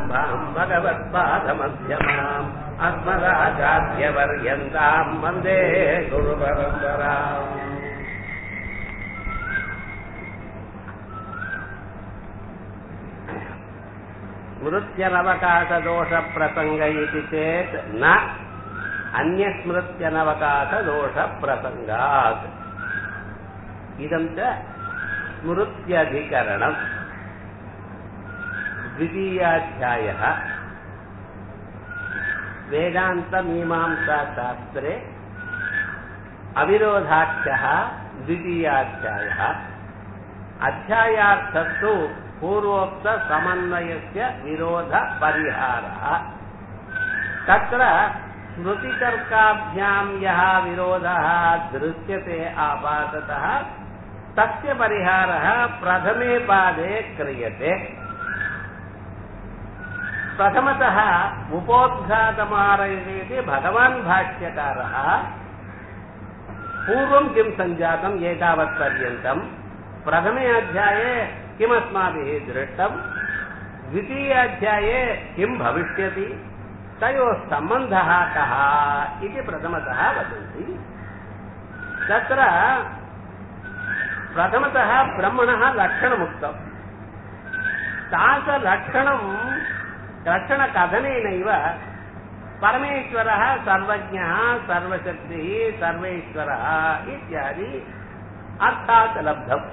सदाशिवसमारम्भाम् भगवत्पादमध्यमाम् अस्मदाचार्यवर्यन्ताम् वन्दे गुरुपरम्पराम् स्मृत्यनवकाशदोषप्रसङ्ग इति चेत् न अन्यस्मृत्यनवकाशदोषप्रसङ्गात् इदम् च स्मृत्यधिकरणम् द्वितीयाध्यायः वेदान्तमीमांसाशास्त्रे अविरोधाख्यः द्वितीयाध्यायः अध्यायार्थस्तु पूर्वोक्तसमन्वयस्य विरोधपरिहारः तत्र स्मृतितर्काभ्याम् यः विरोधः दृश्यते आपाततः तस्य परिहारः प्रथमे पादे क्रियते प्रथमतः उपोद्घातमारयति भगवान् भाष्यकारः पूर्वं किं सञ्जातम् एतावत्पर्यन्तम् प्रथमे अध्याये किमस्माभिः दृष्टम् द्वितीयाध्याये किं भविष्यति तयोः सम्बन्धः कः इति प्रथमतः वदन्ति तत्र प्रथमतः ब्रह्मणः लक्षणमुक्तम् तादृशलक्षणम् लक्षणकथनेनैव परमेश्वरः सर्वज्ञः सर्वशक्तिः सर्वेश्वरः इत्यादि अर्थात् लब्धम्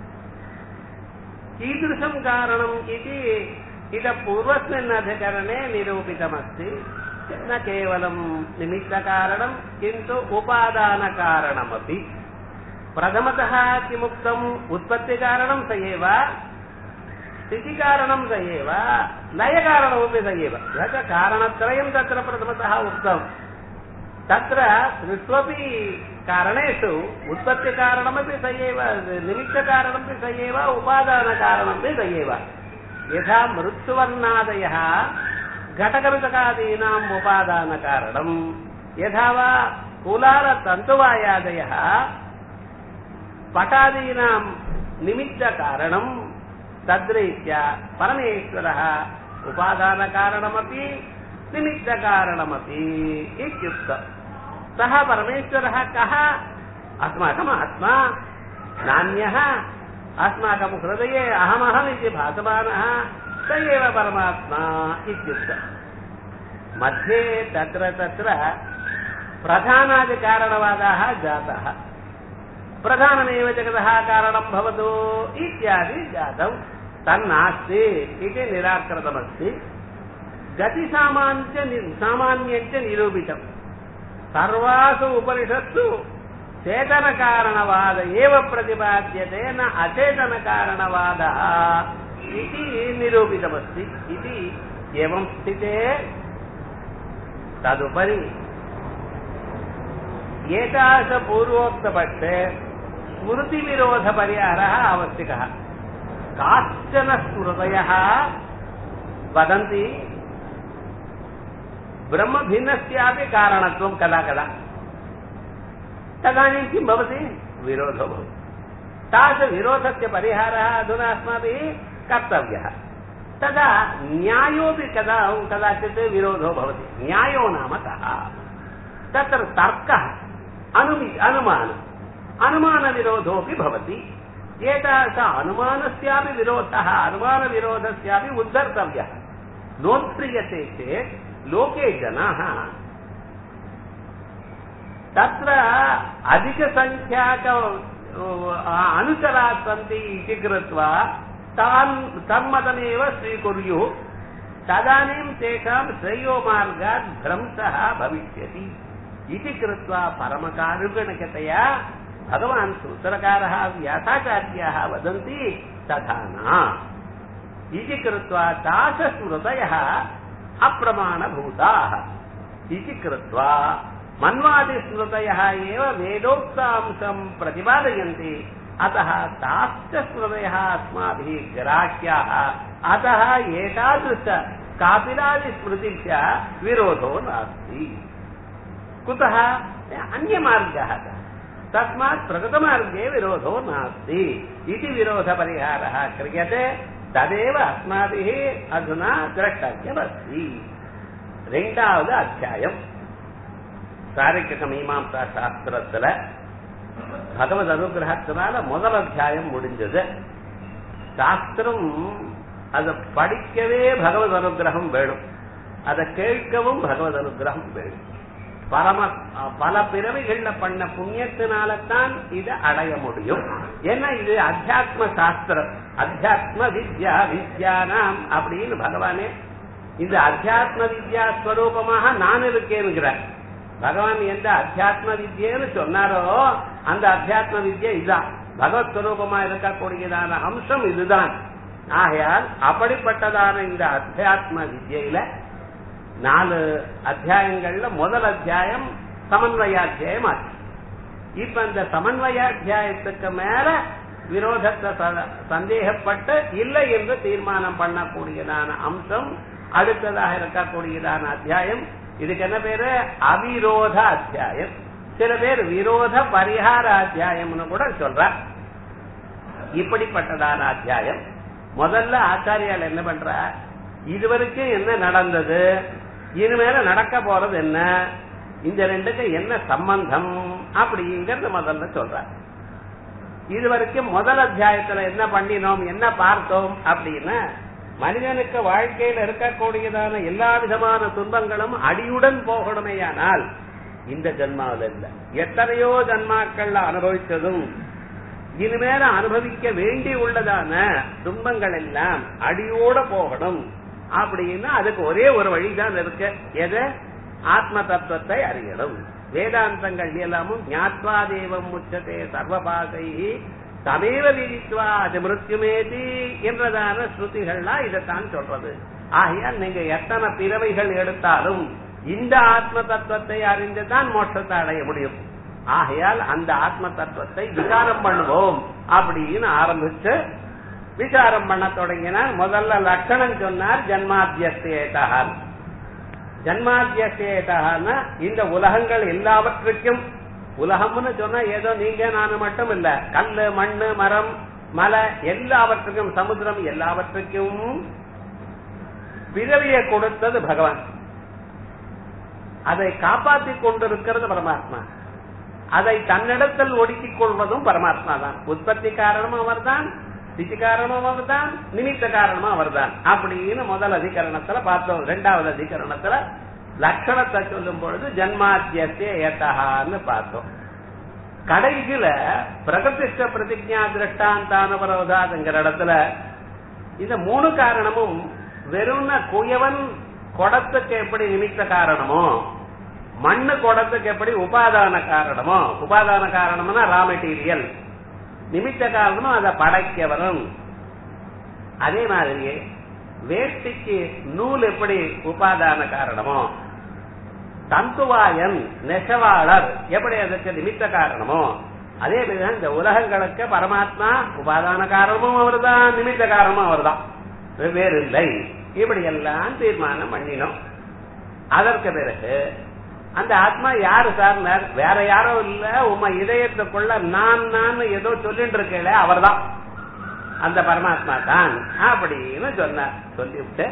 कीदृशं कारणम् इति इतः पूर्वस्मिन् अधिकरणे निरूपितमस्ति न केवलं निमित्तकारणं किन्तु उपादानकारणमपि प्रथमतः किमुक्तम् उत्पत्तिकारणं स एव स्थितिकारणं स एव लयकारणमपि स एव स कारणत्रयं तत्र प्रथमतः उक्तम् तत्र त्रिष्वपि कारणेषु उत्पत्तिकारणमपि स एव निमित्तकारणमपि स एव उपादानकारणमपि स एव यथा मृत्युवर्णादयः घटकवितकादीनाम् उपादानकारणम् यथा वा कुलालतन्तुवायादयः पटादीनां निमित्तकारणम् तद्रीत्या परमेश्वरः उपादानकारणमपि निमित्तकारणमपि इत्युक्तम् सः परमेश्वरः कः अस्माकम् आत्मा नान्यः अस्माकं हृदये अहमहमिति भासमानः स एव परमात्मा इत्युक्तम् मध्ये तत्र तत्र प्रधानादिकारणवादाः जाताः प्रधानमेव जगतः कारणं भवतु इत्यादि जातम् तन्नास्ति इति निराकृतमस्ति गतिसामान्य सामान्यञ्च निरूपितम् सर्वासु उपनिषत्सु चेतनकारणवाद एव प्रतिपाद्यते न अचेतनकारणवादः इति निरूपितमस्ति इति एवं स्थिते तदुपरि एतादृशपूर्वोक्तपक्षे स्मृतिविरोधपरिहारः आवश्यकः काश्चन स्मृतयः वदन्ति ब्रह्मभिन्नस्यापि कारणत्वं कदा कदा तदानीं किं भवति विरोधो भवति तादृशविरोधस्य परिहारः अधुना अस्माभिः कर्तव्यः तदा न्यायोपि कदा कदाचित् विरोधो भवति न्यायो नाम कः तत्र तर्कः अनुमि अनुमानम् अनुमानविरोधोऽपि भवति एतादृश अनुमानस्यापि विरोधः अनुमानविरोधस्यापि उद्धर्तव्यः नोत्क्रियते चेत् लोके जनाः तत्र अधिकसङ्ख्याक अनुचराः सन्ति इति कृत्वा तान् तन्मतमेव स्वीकुर्युः तदानीं तेषां श्रेयोमार्गात् भ्रंशः भविष्यति इति कृत्वा परमकारुगणकतया भगवान् सूत्रकारः व्यासाचार्याः वदन्ति तथा न इति कृत्वा तादृशस्मृतयः अप्रमाणभूताः इति कृत्वा मन्वादिस्मृतयः एव वेदोक्तांशं प्रतिपादयन्ति अतः ताश्च स्मृतयः अस्माभिः ग्राह्याः अतः एतादृश कापिलादिस्मृतिश्च विरोधो नास्ति कुतः अन्यमार्गः तस्मात् प्रकृतमार्गे विरोधो नास्ति इति विरोधपरिहारः क्रियते ததேவ அஸ்மாபிஹி அதுனா திரஷ்டவியமஸ்தி ரெண்டாவது அத்தியாயம் சாரிக்க மீமாம்சா சாஸ்திரத்துல பகவத் அனுகிரகத்தினால முதல் அத்தியாயம் முடிஞ்சது சாஸ்திரம் அதை படிக்கவே பகவத் அனுகிரகம் வேணும் அதை கேட்கவும் பகவத் அனுகிரகம் வேணும் பரம பல பிறவிகள்ல பண்ண புண்ணியத்தினாலதான் இதை அடைய முடியும் ஏன்னா இது அத்தியாத்ம சாஸ்திரம் அத்தியாத்ம வித்யா வித்யானாம் அப்படின்னு பகவானே இந்த அத்தியாத்ம வித்யா ஸ்வரூபமாக நான் இருக்கேன்கிறார் பகவான் எந்த அத்தியாத்ம வித்யன்னு சொன்னாரோ அந்த அத்தியாத்ம வித்யா இதுதான் பகவத் ஸ்வரூபமா இருக்கக்கூடியதான அம்சம் இதுதான் ஆகையால் அப்படிப்பட்டதான இந்த அத்தியாத்ம வித்யில நாலு அத்தியாயங்கள்ல முதல் அத்தியாயம் சமன்வயாத்தியாயம் ஆச்சு இப்ப இந்த சமன்வயாத்தியாயத்துக்கு மேல விரோதத்தை சந்தேகப்பட்டு இல்லை என்று தீர்மானம் பண்ணக்கூடியதான அம்சம் அடுத்ததாக இருக்கக்கூடியதான அத்தியாயம் இதுக்கு என்ன பேரு அவிரோத அத்தியாயம் சில பேர் விரோத பரிகார அத்தியாயம்னு கூட சொல்ற இப்படிப்பட்டதான அத்தியாயம் முதல்ல ஆச்சாரியால் என்ன பண்ற இதுவரைக்கும் என்ன நடந்தது இனிமேல நடக்க போறது என்ன இந்த ரெண்டுக்கு என்ன சம்பந்தம் அப்படிங்கறது முதல்ல சொல்ற இது வரைக்கும் முதல் அத்தியாயத்துல என்ன பண்ணினோம் என்ன பார்த்தோம் அப்படின்னா மனிதனுக்கு வாழ்க்கையில் இருக்கக்கூடியதான எல்லா விதமான துன்பங்களும் அடியுடன் போகணுமேயானால் இந்த ஜென்மாவில் இல்ல எத்தனையோ ஜன்மாக்கள்ல அனுபவித்ததும் இனிமேல அனுபவிக்க வேண்டி உள்ளதான துன்பங்கள் எல்லாம் அடியோட போகணும் அப்படின்னா அதுக்கு ஒரே ஒரு வழிதான் இருக்கு எது ஆத்ம தத்துவத்தை அறியணும் வேதாந்தங்கள் எல்லாமும் ஞாத்வா தேவம் முச்சதே சர்வபாசை தமேவ விதித்வா அது மிருத்யுமேதி என்றதான ஸ்ருதிகள்லாம் இதைத்தான் சொல்றது ஆகையால் நீங்க எத்தனை பிறவைகள் எடுத்தாலும் இந்த ஆத்ம தத்துவத்தை அறிந்துதான் மோட்சத்தை அடைய முடியும் ஆகையால் அந்த ஆத்ம தத்துவத்தை விசாரம் பண்ணுவோம் அப்படின்னு ஆரம்பிச்சு விசாரம் பண்ண தொடங்கினார் முதல்ல லட்சணம் சொன்னார் ஜன்மாத்தியசேதான் ஜன்மாத்தியசேதான்னா இந்த உலகங்கள் எல்லாவற்றுக்கும் உலகம்னு சொன்னா ஏதோ நீங்க நானு மட்டும் இல்ல கல்லு மண்ணு மரம் மலை எல்லாவற்றுக்கும் சமுத்திரம் எல்லாவற்றுக்கும் பிறவியை கொடுத்தது பகவான் அதை காப்பாற்றிக் கொண்டிருக்கிறது பரமாத்மா அதை தன்னிடத்தில் ஒடுக்கிக் கொள்வதும் பரமாத்மா தான் உற்பத்தி காரணமும் அவர்தான் ஸ்திதி காரணமும் அவர்தான் நிமித்த காரணமும் அவர்தான் அப்படின்னு முதல் அதிகரணத்துல பார்த்தோம் ரெண்டாவது அதிகரணத்துல லட்சணத்தை சொல்லும் பொழுது ஜன்மாத்தியத்தை ஏத்தகான்னு பார்த்தோம் கடைசியில பிரகதிஷ்ட பிரதிஜா திருஷ்டாந்தானுபரோதாதுங்கிற இடத்துல இந்த மூணு காரணமும் வெறும் குயவன் குடத்துக்கு எப்படி நிமித்த காரணமோ மண்ணு குடத்துக்கு எப்படி உபாதான காரணமோ உபாதான காரணம்னா ரா மெட்டீரியல் நிமித்த காரணமும் அதை படைக்க வரும் அதே மாதிரியே வேஷ்டிக்கு நூல் எப்படி உபாதான காரணமோ தந்துவாயன் நெசவாளர் எப்படி அதுக்கு நிமித்த காரணமோ அதே மாதிரிதான் இந்த உலகங்களுக்கு பரமாத்மா உபாதான காரணமும் அவர்தான் நிமித்த காரணமும் அவர்தான் வெவ்வேறு இல்லை இப்படி எல்லாம் தீர்மானம் பண்ணினோம் அதற்கு பிறகு அந்த ஆத்மா யாரு சார் வேற யாரும் இல்ல உமா இதயத்துக்குள்ள நான் நான் ஏதோ சொல்லிட்டு இருக்கேன் அவர்தான் அந்த பரமாத்மா தான் அப்படின்னு சொன்னார் சொல்லிவிட்டு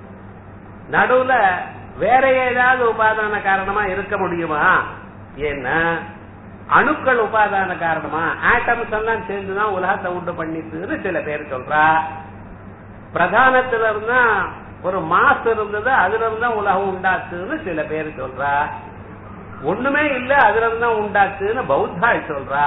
நடுவுல வேற ஏதாவது உபாதான காரணமா இருக்க முடியுமா ஏன்னா அணுக்கள் உபாதான காரணமா ஆட்டம்ஸ் எல்லாம் சேர்ந்துதான் உலகத்தை உண்டு பண்ணிட்டுன்னு சில பேர் சொல்றா பிரதானத்துல இருந்தா ஒரு மாசு இருந்தது அதுல இருந்தா உலகம் உண்டாச்சுன்னு சில பேர் சொல்றா ஒண்ணுமே இல்ல அதுல இருந்தா உண்டாச்சுன்னு பௌத்தாள் சொல்றா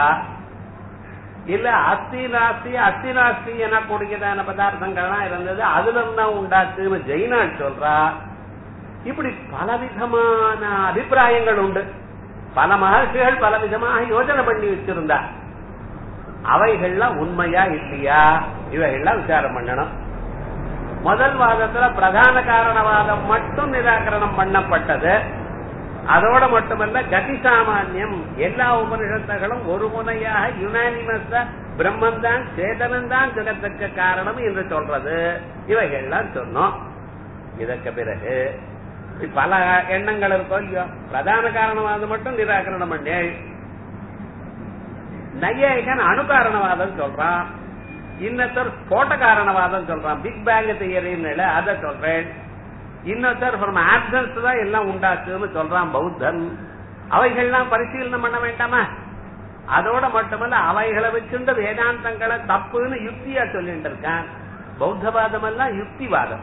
இல்ல அஸ்தி நாஸ்தி அஸ்தி நாஸ்தி என கூடியதான பதார்த்தங்கள்லாம் இருந்தது அதுல இருந்தா உண்டாச்சுன்னு ஜெயினாள் சொல்றா இப்படி பலவிதமான அபிப்பிராயங்கள் உண்டு பல மகர்ஷிகள் பல விதமாக யோஜனை பண்ணி வச்சிருந்தா அவைகள்லாம் உண்மையா இல்லையா இவைகள்லாம் விசாரம் பண்ணணும் முதல் வாதத்துல பிரதான காரணவாதம் மட்டும் நிராகரணம் பண்ணப்பட்டது அதோட மட்டுமல்ல கதி சாமான்யம் எல்லா உபனிஷத்துகளும் ஒரு முனையாக யுனானிமஸா பிரம்மன் தான் சேதனம் தான் ஜெகத்துக்கு காரணம் என்று சொல்றது இவைகள்லாம் சொன்னோம் இதற்கு பிறகு பல எண்ணங்கள் இருக்கும் இல்லையோ பிரதான காரணவாதம் மட்டும் நிராகரணம் பண்ணேன் நையாயிகன் அணுகாரணவாதம் சொல்றான் இன்னொருத்தர் ஸ்போட்ட காரணவாதம் சொல்றான் பிக் பேங் தியரின்னு அதை சொல்றேன் இன்னொருத்தர் ஃப்ரம் ஆப்சன்ஸ் தான் எல்லாம் உண்டாச்சுன்னு சொல்றான் பௌத்தன் அவைகள்லாம் பரிசீலனை பண்ண வேண்டாமா அதோட மட்டுமல்ல அவைகளை வச்சுட்டு வேதாந்தங்களை தப்புன்னு யுக்தியா சொல்லிட்டு இருக்கான் பௌத்தவாதம் எல்லாம் யுக்திவாதம்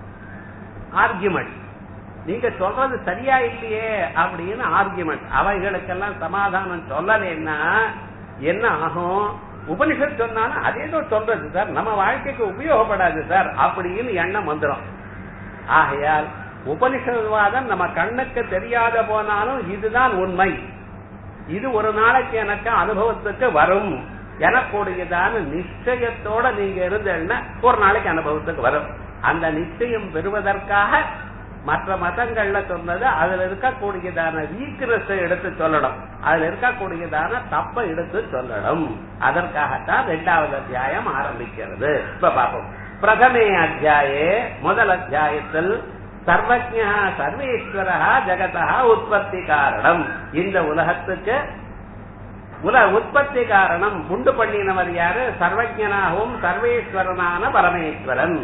ஆர்குமெண்ட் நீங்க சொல்றது சரியா இல்லையே அப்படின்னு ஆர்குமெண்ட் அவைகளுக்கெல்லாம் சமாதானம் சொல்லலைன்னா என்ன ஆகும் உபனிஷத் சொன்னாலும் அதே தான் சொல்றது சார் நம்ம வாழ்க்கைக்கு உபயோகப்படாது சார் அப்படின்னு எண்ணம் வந்துடும் ஆகையால் உபனிஷத்வாதம் நம்ம கண்ணுக்கு தெரியாத போனாலும் இதுதான் உண்மை இது ஒரு நாளைக்கு எனக்கு அனுபவத்துக்கு வரும் எனக்கூடியதான நிச்சயத்தோட நீங்க இருந்தேன்னா ஒரு நாளைக்கு அனுபவத்துக்கு வரும் அந்த நிச்சயம் பெறுவதற்காக மற்ற மதங்கள்ல சொன்னது அதுல இருக்கக்கூடியதான வீக்னஸ் எடுத்து சொல்லணும் அதுல இருக்கக்கூடியதான தப்பை எடுத்து சொல்லணும் அதற்காகத்தான் இரண்டாவது அத்தியாயம் ஆரம்பிக்கிறது இப்ப பார்ப்போம் பிரதமே அத்தியாயே முதல் அத்தியாயத்தில் சர்வஜா சர்வேஸ்வரா ஜெகதா உற்பத்தி காரணம் இந்த உலகத்துக்கு உல உற்பத்தி காரணம் உண்டு பண்ணினவர் யாரு சர்வஜனாகவும் சர்வேஸ்வரனான பரமேஸ்வரன்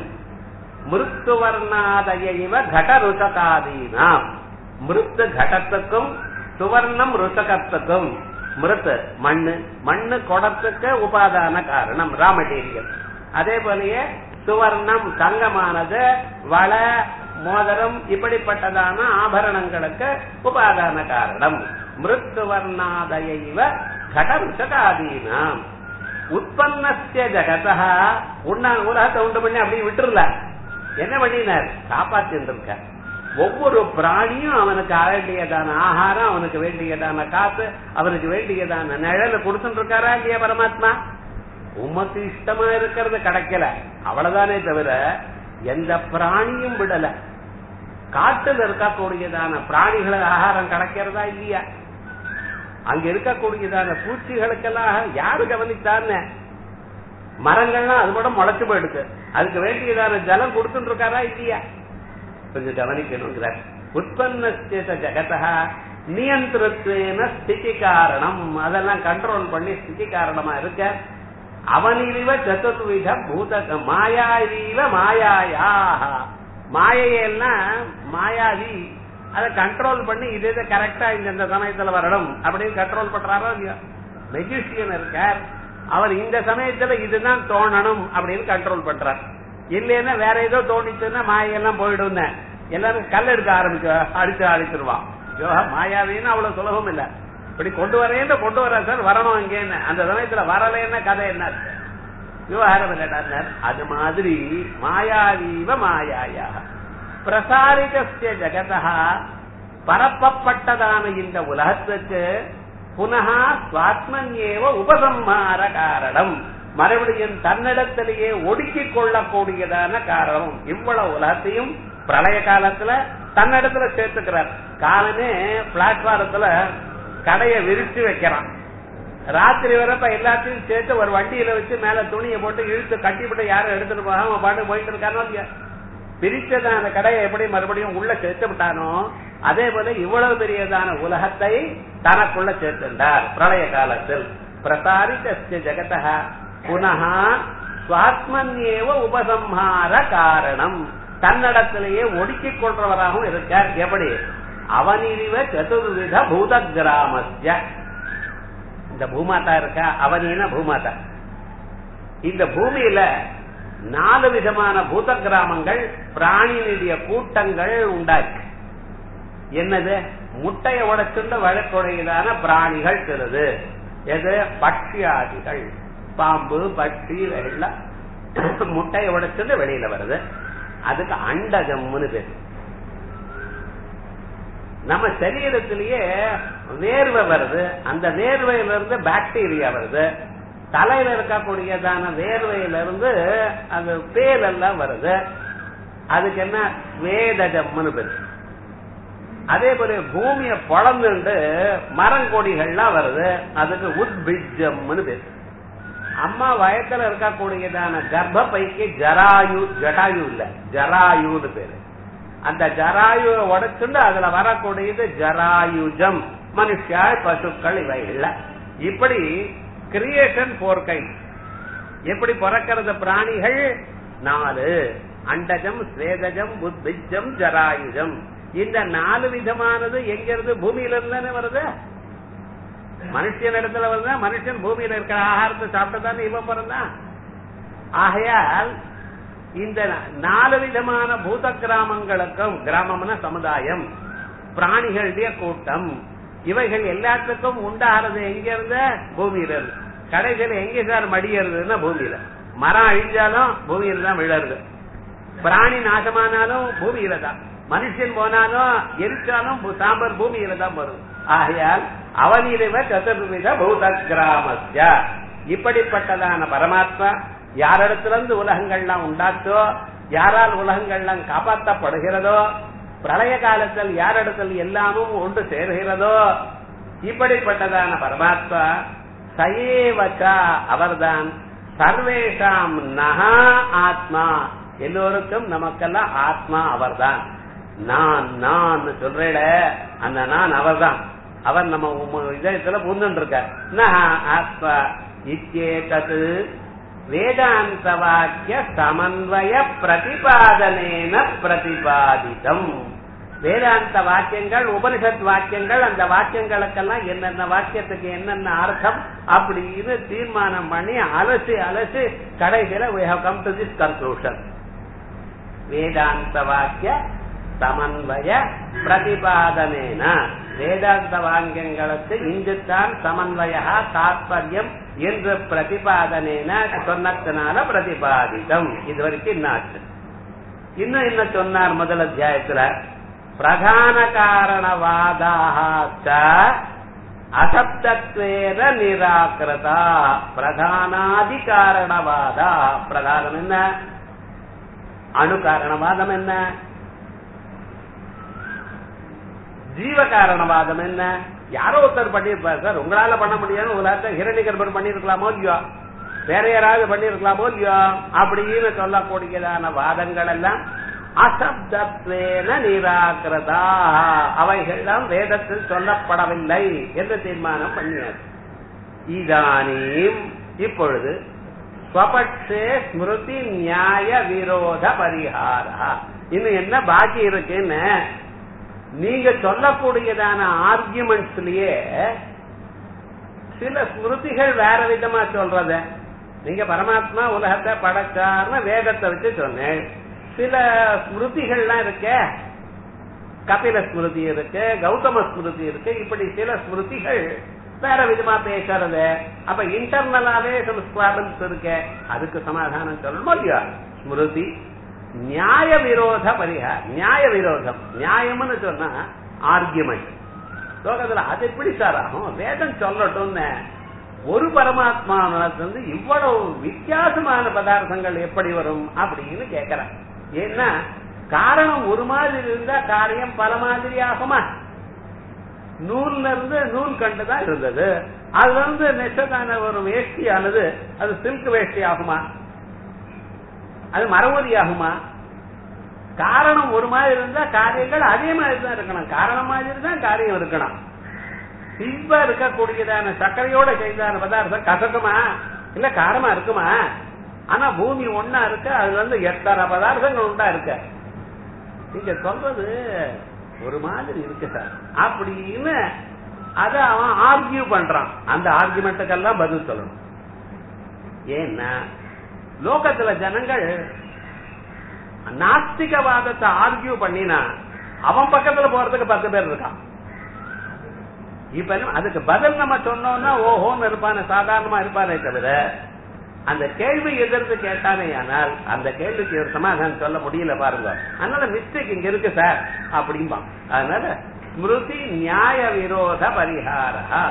மிருத்துவர்ணாதய இவ கட ருசகாதீனாம் மிருத்து கடத்துக்கும் சுவர்ணம் ருசகத்துக்கும் மிருத்து மண்ணு மண்ணு குடத்துக்கு உபாதான காரணம் ரா மெட்டீரியல் அதே போலயே சுவர்ணம் தங்கமானது வள மோதிரம் இப்படிப்பட்டதான ஆபரணங்களுக்கு உபாதான காரணம் மிருத்துவர்ணாதய இவ கட ருசகாதீனாம் உற்பத்திய ஜகதா உண்ணா உலகத்தை உண்டு பண்ணி அப்படி விட்டுருல என்ன பண்ணினார் காப்பாத்தின்னு இருக்க ஒவ்வொரு பிராணியும் அவனுக்கு வேண்டியதான ஆகாரம் அவனுக்கு வேண்டியதான காத்து அவனுக்கு வேண்டியதான நிழல கொடுத்துட்டு இருக்காரா இல்லையா பரமாத்மா உமக்கு இஷ்டமா இருக்கிறது கிடைக்கல அவ்வளவுதானே தவிர எந்த பிராணியும் விடல காட்டுல இருக்கக்கூடியதான பிராணிகளுக்கு ஆகாரம் கிடைக்கிறதா இல்லையா அங்க இருக்கக்கூடியதான பூச்சிகளுக்கெல்லாம் யாரு கவனித்தான்னு மரங்கள்லாம் அது கூட முளைச்சு போயிடுது அதுக்கு வேண்டியதான ஜலம் கொடுத்துட்டு இருக்காரா இல்லையா கொஞ்சம் கவனிக்கணுங்கிறார் உற்பத்திய ஜெகதா நியந்திரத்துவன ஸ்திதி காரணம் அதெல்லாம் கண்ட்ரோல் பண்ணி ஸ்திதி காரணமா இருக்க அவனிலிவ சதுர்வித பூத மாயாவீவ மாயாயா மாயையெல்லாம் மாயாவி அதை கண்ட்ரோல் பண்ணி இது இது கரெக்டா இந்த சமயத்துல வரணும் அப்படின்னு கண்ட்ரோல் பண்றாரோ இல்லையா மெஜிஷியன் இருக்கார் அவர் இந்த சமயத்துல இதுதான் தோணணும் அப்படின்னு கண்ட்ரோல் பண்றார் இல்லைன்னா வேற ஏதோ தோணிச்சுன்னா மாயெல்லாம் போயிடும் எல்லாரும் கல் எடுக்க ஆரம்பிச்சு அடிச்சு அடிச்சிருவான் யோகா மாயாவின்னு அவ்வளவு சுலபம் இல்ல இப்படி கொண்டு வரேன்னு கொண்டு வர சார் வரணும் இங்கேன்னு அந்த சமயத்துல வரலன்னா கதை என்ன விவகாரம் இல்ல அது மாதிரி மாயாவீவ மாயாயா பிரசாரிதஸ்ய ஜெகதா பரப்பப்பட்டதான இந்த உலகத்துக்கு புனக சுவாத்மன்யேவ உபசம்ஹார காரணம் மறுபடியும் தன்னிடத்திலேயே ஒடுக்கிக் கொள்ளக்கூடியதான காரணம் இவ்வளவு உலகத்தையும் பிரளய காலத்துல தன்னிடத்துல சேர்த்துக்கிறார் காலமே பிளாட்பாரத்துல கடைய விரிச்சு வைக்கிறான் ராத்திரி வரப்ப எல்லாத்தையும் சேர்த்து ஒரு வண்டியில வச்சு மேல துணியை போட்டு இழுத்து கட்டிவிட்டு யாரும் எடுத்துட்டு போகாம பாட்டு போயிட்டு இருக்கானோ இல்லையா பிரிச்சதான கடையை எப்படி மறுபடியும் உள்ள சேர்த்து விட்டானோ அதே போல இவ்வளவு பெரியதான உலகத்தை தனக்குள்ள சேர்த்துட்டார் பிரளய காலத்தில் பிரசாரித்த ஜெகதா புனக சுவாத்மன்யேவ உபசம்ஹார காரணம் தன்னிடத்திலேயே ஒடுக்கிக் கொள்றவராகவும் இருக்கார் எப்படி அவனிரிவ சதுர்வித பூத கிராமஸ்ய இந்த பூமாதா இருக்கா அவனின பூமாதா இந்த பூமியில நாலு விதமான பூத கிராமங்கள் பிராணியினுடைய கூட்டங்கள் உண்டாச்சு என்னது முட்டையை உடைச்சுண்டு வழக்குடையதான பிராணிகள் சிலது எது பட்சியாதிகள் பாம்பு பட்சி வெள்ளம் முட்டையை உடைச்சுண்டு வெளியில வருது அதுக்கு அண்டகம்னு பேரு நம்ம சரீரத்திலேயே வேர்வை வருது அந்த வேர்வையில இருந்து பாக்டீரியா வருது தலையில இருக்கக்கூடியதான வேர்வையில இருந்து அந்த பேல் எல்லாம் வருது அதுக்கு என்ன வேதஜம்னு பேரு அதே போல பூமியை பொழந்துண்டு மரங்கொடிகள்லாம் வருது அதுக்கு உத்பிஜம்னு பேரு அம்மா வயத்துல இருக்கக்கூடியதான கர்ப்ப பைக்கு ஜராயு ஜடாயு இல்ல ஜராயுன்னு பேரு அந்த ஜராயுவை உடைச்சுண்டு அதுல வரக்கூடியது ஜராயுஜம் மனுஷாள் பசுக்கள் இவைகள்ல இப்படி கிரியேஷன் போர் கை எப்படி பிறக்கிறது பிராணிகள் நாலு அண்டஜம் ஸ்வேதஜம் புத்பிஜம் ஜராயுஜம் இந்த நாலு விதமானது எங்க இருந்து பூமியில இருந்தானே வருது மனுஷன் இடத்துல வருதா மனுஷன் பூமியில இருக்கிற ஆகாரத்தை சாப்பிட்டதானே இவன் பிறந்தான் ஆகையால் இந்த நாலு விதமான பூத கிராமங்களுக்கும் கிராமம்னா சமுதாயம் பிராணிகளுடைய கூட்டம் இவைகள் எல்லாத்துக்கும் உண்டாகிறது எங்க இருந்து பூமியில இருந்து கடைசியில் எங்க சார் மடியறதுன்னா பூமியில மரம் அழிஞ்சாலும் பூமியில தான் விழருது பிராணி நாசமானாலும் பூமியில தான் மனுஷன் போனாலும் எரிச்சாலும் சாம்பர் பூமியில தான் வரும் ஆகையால் அவனிலிவ சதுர்வித பூத கிராமஸ்ய இப்படிப்பட்டதான பரமாத்மா யாரிடத்திலிருந்து உலகங்கள்லாம் உண்டாச்சோ யாரால் உலகங்கள்லாம் காப்பாற்றப்படுகிறதோ பிரளய காலத்தில் யாரிடத்தில் எல்லாமும் ஒன்று சேர்கிறதோ இப்படிப்பட்டதான பரமாத்மா சயேவச்சா அவர்தான் சர்வேஷாம் நகா ஆத்மா எல்லோருக்கும் நமக்கெல்லாம் ஆத்மா அவர்தான் நான் நான் சொல்றேட அந்த நான் அவர்தான் அவர் நம்ம உம்ம இதயத்துல பூந்துட்டு இருக்கார் நகா ஆத்மா இச்சேதது வேதாந்த வாக்கிய சமன்வய பிரதிபாதனேன பிரதிபாதிதம் வேதாந்த வாக்கியங்கள் உபனிஷத் வாக்கியங்கள் அந்த வாக்கியங்களுக்கெல்லாம் என்னென்ன வாக்கியத்துக்கு என்னென்ன அர்த்தம் அப்படின்னு தீர்மானம் பண்ணி அலசி அலசி கடைசியில we have come to this conclusion வேதாந்த வாக்கிய சமன்வய பிரதிபாதனேன வேதாந்த வாக்கியங்களுக்கு இங்குத்தான் சமன்வயா தாத்பரியம் என்று பிரதிபாதனேன சொன்னத்தினால பிரதிபாதிதம் இது வரைக்கும் என்னாச்சு இன்னும் என்ன சொன்னார் முதல் அத்தியாயத்துல பிரதான காரணவாதாக அசப்தத்வேர நிராகிருதா பிரதானாதி காரணவாதா பிரதானம் என்ன அணு காரணவாதம் என்ன ஜீவ காரணவாதம் என்ன யாரோ ஒருத்தர் பண்ணிருப்பார் சார் உங்களால பண்ண முடியாது உங்களால ஹிரண்ய கர்ப்பன் பண்ணிருக்கலாமோ இல்லையோ வேற யாராவது பண்ணிருக்கலாமோ இல்லையோ அப்படின்னு சொல்லக்கூடியதான வாதங்கள் எல்லாம் அசப்தத்வேன நிராகிரதா அவைகள்லாம் வேதத்தில் சொல்லப்படவில்லை என்று தீர்மானம் பண்ணியார் இதானீம் இப்பொழுது ஸ்வபட்சே ஸ்மிருதி நியாய விரோத பரிகாரா இன்னும் என்ன பாக்கி இருக்குன்னு நீங்க சொல்லக்கூடியதான ஆர்குமெண்ட்ஸ்லயே சில ஸ்மிருதிகள் வேற விதமா சொல்றத நீங்க பரமாத்மா உலகத்தை படைச்சார்னு வேதத்தை வச்சு சொன்னேன் சில ஸ்மிருதிகள்லாம் இருக்க கபில ஸ்மிருதி இருக்கு கௌதம ஸ்மிருதி இருக்கு இப்படி சில ஸ்மிருதிகள் வேற விதமா பேசுறது அப்ப இன்டர்னலாவே சில ப்ராப்ளம்ஸ் இருக்கு அதுக்கு சமாதானம் சொல்லணும் இல்லையா ஸ்மிருதி நியாய விரோத பரிகார நியாய விரோதம் நியாயம்னு சொன்னா ஆர்குமெண்ட் லோகத்துல அது எப்படி சார் ஆகும் வேதம் சொல்லட்டும்னு ஒரு பரமாத்மா வந்து இவ்வளவு வித்தியாசமான பதார்த்தங்கள் எப்படி வரும் அப்படின்னு கேக்குறேன் ஏன்னா காரணம் ஒரு மாதிரி இருந்தா காரியம் பல மாதிரி ஆகுமா நூல்ல இருந்து நூல் கண்டுதான் இருந்தது அதுல இருந்து நெசதான ஒரு வேஷ்டியானது அது சில்க் வேஷ்டி ஆகுமா அது மரவதி ஆகுமா காரணம் ஒரு மாதிரி இருந்தா காரியங்கள் அதே மாதிரி தான் இருக்கணும் காரணம் மாதிரி தான் காரியம் இருக்கணும் இப்ப இருக்கக்கூடியதான சர்க்கரையோட செய்தான பதார்த்தம் கசக்குமா இல்ல காரமா இருக்குமா ஆனா பூமி ஒன்னா இருக்கு அதுல இருந்து எத்தனை பதார்த்தங்கள் உண்டா இருக்க நீங்க சொல்றது ஒரு மாதிரி இருக்கு சார் அப்படின்னு அத அவன் ஆர்கியூ பண்றான் அந்த ஆர்குமெண்ட்டுக்கெல்லாம் பதில் சொல்லணும் ஏன்னா லோகத்துல ஜனங்கள் நாஸ்திகவாதத்தை ஆர்கியூ பண்ணினா அவன் பக்கத்துல போறதுக்கு பத்து பேர் இருக்கான் இப்ப அதுக்கு பதில் நம்ம சொன்னோம்னா ஓஹோன்னு இருப்பான சாதாரணமா இருப்பானே தவிர அந்த கேள்வி எதிர்த்து கேட்டானே ஆனால் அந்த கேள்விக்கு ஒரு சமாதானம் சொல்ல முடியல பாருங்க அதனால மிஸ்டேக் இங்க இருக்கு சார் அப்படிம்பான் அதனால ஸ்மிருதி நியாய விரோத பரிகார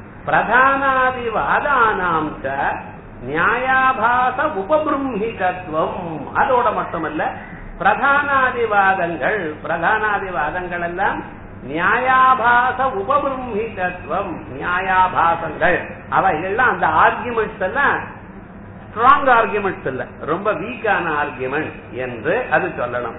பிரதானாதிவாதானாம் நியாயாபாச உபபிரம்மிகத்துவம் அதோட மட்டுமல்ல பிரதானாதிவாதங்கள் பிரதானாதிவாதங்கள் எல்லாம் நியாயாபாச உபபிரம்மிகத்துவம் நியாயாபாசங்கள் அவைகள்லாம் அந்த ஆர்குமெண்ட்ஸ் எல்லாம் ஸ்ட்ராங் ஆர்குமெண்ட்ஸ் இல்ல ரொம்ப வீக்கான ஆர்குமெண்ட் என்று அது சொல்லணும்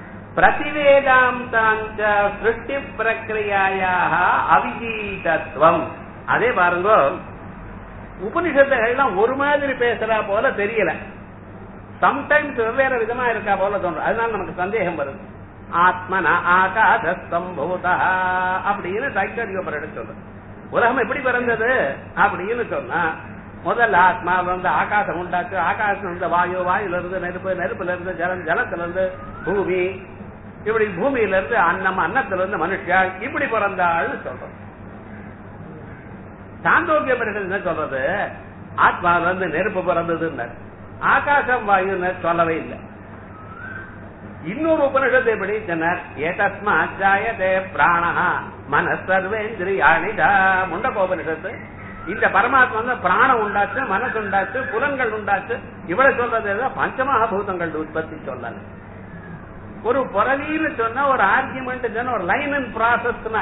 பிரதிவேதாந்தாந்த சிருஷ்டி பிரக்கிரியாக அவிஜீதத்துவம் அதே பாருங்க உபனிஷத்துகள்லாம் ஒரு மாதிரி பேசுறா போல தெரியல சம்டைம்ஸ் வெவ்வேறு விதமா இருக்கா போல தோன்றும் அதனால நமக்கு சந்தேகம் வருது ஆத்மன ஆகாத சம்பூதா அப்படின்னு தைக்கடிக்கப்பட சொல்றது உலகம் எப்படி பிறந்தது அப்படின்னு சொன்னா முதல்ல ஆத்மா வந்து ஆகாசம் உண்டாச்சு ஆகாசம் இருந்த வாயு வாயுல இருந்து நெருப்பு நெருப்புல இருந்து ஜலம் ஜலத்துல இருந்து பூமி இப்படி பூமியில இருந்து அன்னம் அன்னத்துல இருந்து மனுஷியாள் இப்படி பிறந்தாள்னு சொல்றோம் சாந்தோக்கிய பிறகு என்ன சொல்றது ஆத்மாவில இருந்து நெருப்பு பிறந்ததுன்னு ஆகாசம் வாயுன்னு சொல்லவே இல்லை இன்னொரு உபனிஷத்தை எப்படி சொன்னார் ஏதஸ்மா ஜாயதே பிராணஹா மனசர்வேந்திரியாணிதா முண்டகோபனிஷத்து இந்த பரமாத்மா வந்து பிராணம் உண்டாச்சு மனசு உண்டாச்சு புலன்கள் உண்டாச்சு இவ்வளவு சொல்றது எதுவும் பஞ்சமகாபூதங்கள் உற்பத்தி சொல்லல ஒரு புறவின்னு சொன்னா ஒரு ஆர்குமெண்ட் சொன்னா ஒரு லைன் அண்ட் ப்ராசஸ்னா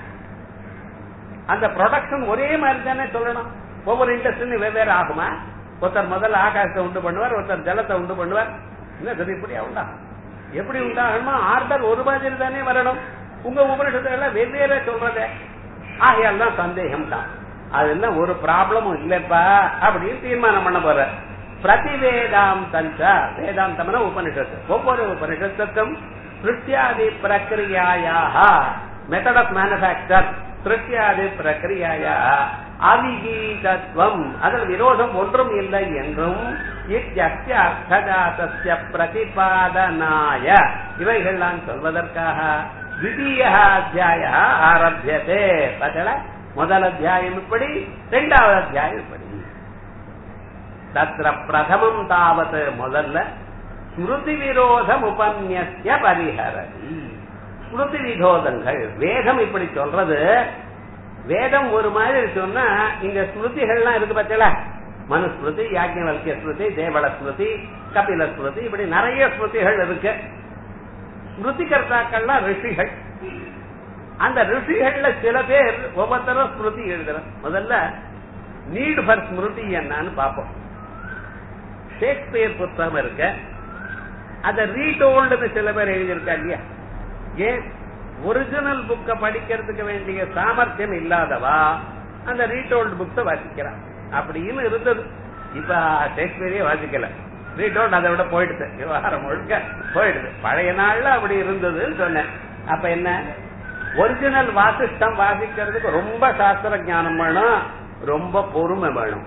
அந்த ப்ரொடக்ஷன் ஒரே மாதிரி தானே சொல்லணும் ஒவ்வொரு இண்டஸ்ட்ரியும் வெவ்வேறு ஆகுமா ஒருத்தர் முதல்ல ஆகாசத்தை உண்டு பண்ணுவார் ஒருத்தர் ஜலத்தை உண்டு பண்ணுவார் என்ன சரி இப்படியா உண்டா எப்படி உண்டாகணுமா ஆர்டர் ஒரு மாதிரி தானே வரணும் உங்க உபனிஷத்துல வெவ்வேறு சொல்றதே ஆகையால் தான் சந்தேகம் தான் அதெல்லாம் ஒரு ப்ராப்ளமும் இல்லப்பா அப்படின்னு தீர்மானம் பண்ண போற பிரதி வேதாந்தஞ்ச வேதாந்தம்னா உபனிஷத்து ஒவ்வொரு உபனிஷத்துக்கும் சிருஷ்டியாதி பிரக்கிரியாயாக மெத்தட் ஆஃப் மேனுபேக்சர் சிருஷ்டியாதி பிரக்கிரியாயா அவிகீதத்துவம் அதில் விரோதம் ஒன்றும் இல்லை என்றும் இத்தியஸ்ய அர்த்தஜாதஸ்ய பிரதிபாதனாய இவைகள்லாம் சொல்வதற்காக द्वितीय அத்தியாய ஆரம்பியதே பகல முதல் அத்தியாயம் இப்படி இரண்டாவது அத்தியாயம் இப்படி தத்திர பிரதமம் தாவத் முதல்ல ஸ்மிருதி விரோதம் உபன்யசிய பரிஹரதி ஸ்மிருதி விரோதங்கள் வேதம் இப்படி சொல்றது வேதம் ஒரு மாதிரி சொன்னா இந்த ஸ்மிருதிகள்லாம் இருக்கு பச்சல மனுஸ்மிருதி யாஜ்ஞவல்கிய ஸ்மிருதி தேவள ஸ்மிருதி கபில ஸ்மிருதி இப்படி நிறைய ஸ்மிருதிகள் இருக்கு ஸ்மிருதி கர்த்தாக்கள்லாம் ரிஷிகள் அந்த ரிஷிகள்ல சில பேர் ஒவ்வொருத்தரும் ஸ்மிருதி எழுதுறோம் முதல்ல நீட் ஃபார் ஸ்மிருதி என்னன்னு பார்ப்போம் ஷேக்ஸ்பியர் புத்தகம் இருக்கு அத ரீடோல்டு சில பேர் எழுதியிருக்கா இல்லையா ஏன் ஒரிஜினல் புக்க படிக்கிறதுக்கு வேண்டிய சாமர்த்தியம் இல்லாதவா அந்த ரீடோல்டு புக்ஸ வாசிக்கிறான் அப்படின்னு இருந்தது இப்ப ஷேக்ஸ்பியரே வாசிக்கல ரீடோல்டு அதை விட போயிடுது விவகாரம் முழுக்க போயிடுது பழைய நாள்ல அப்படி இருந்ததுன்னு சொன்னேன் அப்ப என்ன ஒரிஜினல் வாசிஷ்டம் வாசிக்கிறதுக்கு ரொம்ப சாஸ்திர ஞானம் வேணும் ரொம்ப பொறுமை வேணும்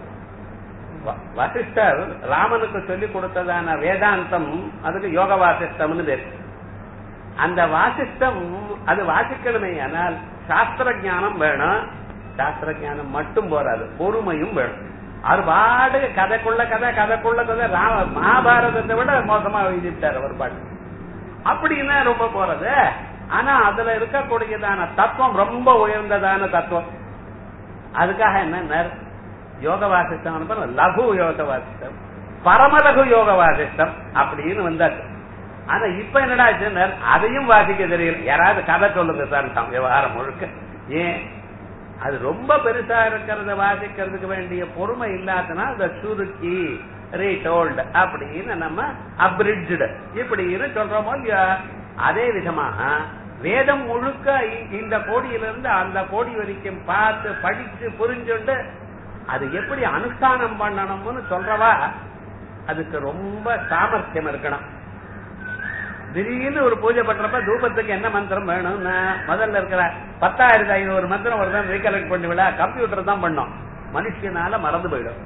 வசிஷ்டர் ராமனுக்கு சொல்லிக் கொடுத்ததான வேதாந்தம் அதுக்கு யோக வாசிஷ்டம்னு பேர் அந்த வாசிஷ்டம் அது வாசிக்கணுமே ஆனால் சாஸ்திர ஞானம் வேணும் சாஸ்திர ஞானம் மட்டும் போராது பொறுமையும் வேணும் அவர் பாடு கதைக்குள்ள கதை கதைக்குள்ள கதை ராம மகாபாரதத்தை விட மோசமா எழுதிட்டார் அவர் பாட்டு அப்படின்னா ரொம்ப போறது ஆனா அதுல இருக்கக்கூடியதான தத்துவம் ரொம்ப உயர்ந்ததான தத்துவம் அதுக்காக என்ன யோக வாசிஷ்டம் லகு யோக வாசிஷ்டம் பரமலகு யோக வாசிஷ்டம் அப்படின்னு வந்தாச்சு ஆனா இப்ப என்னடா அதையும் வாசிக்க தெரியல யாராவது கதை சொல்லுங்க சார் விவகாரம் முழுக்க ஏன் அது ரொம்ப பெருசா இருக்கிறத வாசிக்கிறதுக்கு வேண்டிய பொறுமை இல்லாதனா அந்த சுருக்கி ரீடோல்டு அப்படின்னு நம்ம அப்ரிட்ஜ்டு இப்படின்னு சொல்றோமோ இல்லையா அதே விதமாக வேதம் முழுக்க இந்த கோடியிலிருந்து அந்த கோடி வரைக்கும் பார்த்து படிச்சு புரிஞ்சுண்டு அது எப்படி அனுஷ்டானம் பண்ணணும்னு சொல்றவா அதுக்கு ரொம்ப சாமர்த்தியம் இருக்கணும் திடீர்னு ஒரு பூஜை பண்றப்ப தூபத்துக்கு என்ன மந்திரம் வேணும்னு முதல்ல இருக்கிற பத்தாயிரத்தி ஐநூறு மந்திரம் ஒரு தான் ரீகலெக்ட் பண்ணி விட கம்ப்யூட்டர் தான் பண்ணோம் மனுஷனால மறந்து போயிடும்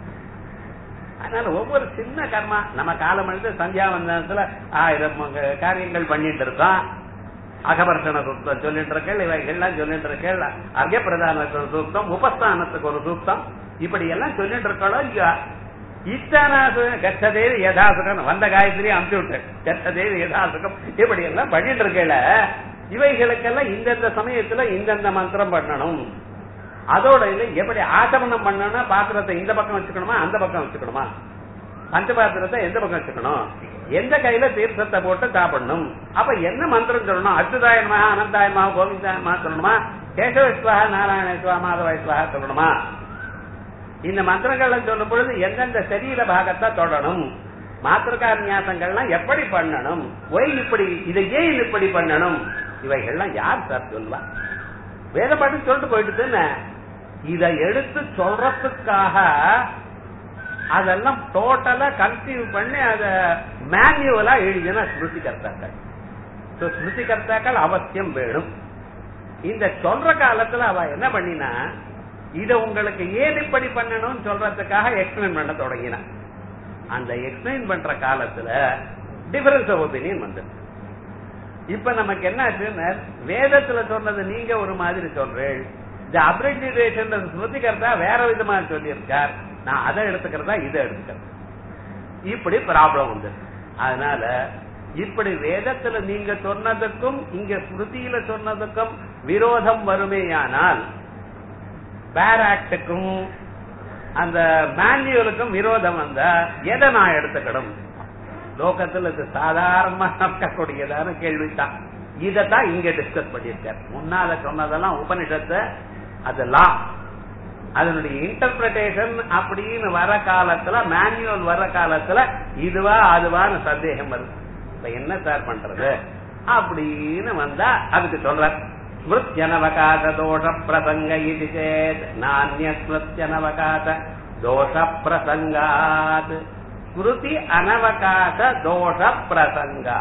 அதனால ஒவ்வொரு சின்ன கர்மா நம்ம காலம் எழுந்து சந்தியாவந்தனத்துல ஆயிரம் காரியங்கள் பண்ணிட்டு இருக்கோம் அகபர்ஷண சூக்தம் சொல்லிட்டு இருக்கேள் இவைகள்லாம் சொல்லிட்டு இருக்கேள் அர்க்க பிரதான சூக்தம் உபஸ்தானத்துக்கு ஒரு சூக்தம் இப்படி எல்லாம் சொல்லிட்டு இருக்கோம் இல்லையா இத்தனாசு கச்சதேவி யதாசுகம் வந்த காயத்ரி அமுச்சு விட்டேன் கச்சதேவி யதாசுகம் இப்படி எல்லாம் பண்ணிட்டு இருக்கல இவைகளுக்கெல்லாம் இந்தந்த சமயத்துல இந்தந்த மந்திரம் பண்ணணும் அதோட இல்ல எப்படி ஆசமனம் பண்ணணும்னா பாத்திரத்தை இந்த பக்கம் வச்சுக்கணுமா அந்த பக்கம் வச்சுக்கணுமா பஞ்சபாத்திரத்தை எந்த பக்கம் வச்சுக்கணும் எந்த கையில தீர்த்தத்தை போட்டு சாப்பிடணும் அப்ப என்ன மந்திரம் சொல்லணும் அச்சுதாயனமா அனந்தாயமா கோவிந்தாயமா சொல்லணுமா கேசவஸ்வாக நாராயணஸ்வா மாதவஸ்வாக சொல்லணுமா இந்த மந்திரங்கள் சொல்லும் பொழுது எந்தெந்த சரீர பாகத்தை தொடணும் மாத்திரகாரியாசங்கள்லாம் எப்படி பண்ணணும் ஒய் இப்படி இதை ஏன் இப்படி பண்ணணும் இவைகள்லாம் யார் சார் சொல்லுவா வேத பாட்டு சொல்லிட்டு போயிட்டு இத எடுத்து சொல்றதுக்காக அதெல்லாம் டோட்டலா கன்சீவ் பண்ணி அத மேனுவலா எழுதின ஸ்மிருதி கர்த்தாக்கள் So, ஸ்மிருதி கர்த்தாக்கள் அவசியம் வேணும் இந்த சொல்ற காலத்துல அவ என்ன பண்ணினா இத உங்களுக்கு ஏன் இப்படி பண்ணணும்னு சொல்றதுக்காக எக்ஸ்பிளைன் பண்ண தொடங்கினா அந்த எக்ஸ்பிளைன் பண்ற காலத்துல டிஃபரன்ஸ் ஆஃப் ஒப்பீனியன் வந்து இப்ப நமக்கு என்ன ஆச்சுன்னா வேதத்துல சொன்னது நீங்க ஒரு மாதிரி சொல்றேன் இந்த அப்ரிசியேஷன் ஸ்மிருதிகர்த்தா வேற விதமா சொல்லியிருக்கார் நான் அதை எடுத்துக்கிறதா இதை எடுத்துக்கிறேன் இப்படி ப்ராப்ளம் உண்டு அதனால இப்படி வேதத்துல நீங்க சொன்னதுக்கும் இங்க ஸ்மிருதியில சொன்னதுக்கும் விரோதம் வருமேயானால் பேர் ஆக்டுக்கும் அந்த மேன்யூலுக்கும் விரோதம் வந்தா எதை நான் எடுத்துக்கணும் லோகத்துல இது சாதாரணமா நடக்கக்கூடியதான கேள்விதான் இதத்தான் இங்க டிஸ்கஸ் பண்ணியிருக்கார் முன்னால சொன்னதெல்லாம் உபனிஷத்து அதெல்லாம் அதனுடைய இன்டர்பிரேஷன் அப்படின்னு வர காலத்துல மேனுவல் வர காலத்துல இதுவா அதுவான்னு சந்தேகம் வருது இப்ப என்ன சார் பண்றது அப்படின்னு வந்தா அதுக்கு சொல்ற ஸ்மிருத்யனவகாச தோஷ பிரசங்க இது சேத் நானிய ஸ்மிருத்யனவகாச தோஷ பிரசங்காத் ஸ்மிருதி அனவகாச தோஷ பிரசங்கா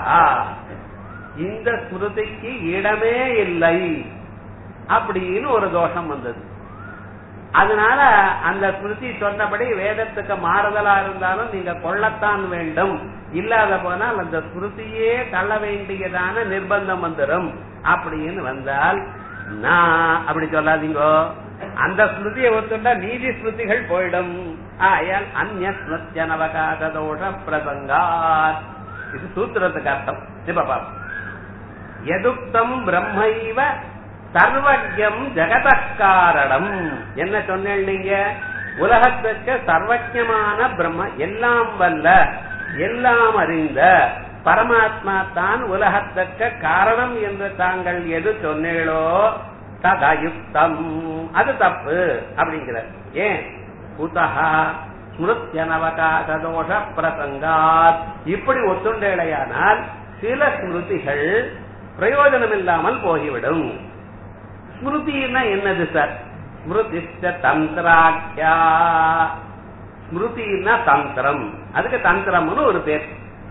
இந்த ஸ்மிருதிக்கு இடமே இல்லை அப்படின்னு ஒரு தோஷம் வந்தது அதனால அந்த ஸ்மிருதி சொன்னபடி வேதத்துக்கு மாறுதலா இருந்தாலும் நீங்க கொள்ளத்தான் வேண்டும் இல்லாத போனால் அந்த ஸ்மிருதியே தள்ள வேண்டியதான நிர்பந்தம் வந்துடும் அப்படின்னு வந்தால் நான் அப்படி சொல்லாதீங்க அந்த ஸ்மிருதியை ஒத்துண்டா நீதி ஸ்மிருதிகள் போயிடும் ஆயால் அந்நிய ஸ்மிருத்தியனவகாச தோஷ பிரசங்காத் இது சூத்திரத்துக்கு அர்த்தம் இப்ப பாப்போம் எதுக்தம் பிரம்மைவ சர்வஜம் ஜெகதக்காரணம் என்ன சொன்னேன் நீங்க உலகத்துக்கு சர்வஜமான பிரம்ம எல்லாம் வல்ல எல்லாம் அறிந்த பரமாத்மா தான் உலகத்துக்கு காரணம் என்று தாங்கள் எது சொன்னீங்களோ ததயுக்தம் அது தப்பு அப்படிங்கிற ஏன் குதஹா ஸ்மிருத்யனவகாச தோஷ பிரசங்காத் இப்படி ஒத்துண்டேலையானால் சில ஸ்மிருதிகள் பிரயோஜனம் இல்லாமல் போகிவிடும் ஸ்மிருதினா என்னது சார் ஸ்மிருதிஷ்ட தந்திராக்கியா ஸ்மிருதினா தந்திரம் அதுக்கு தந்திரம்னு ஒரு பேர்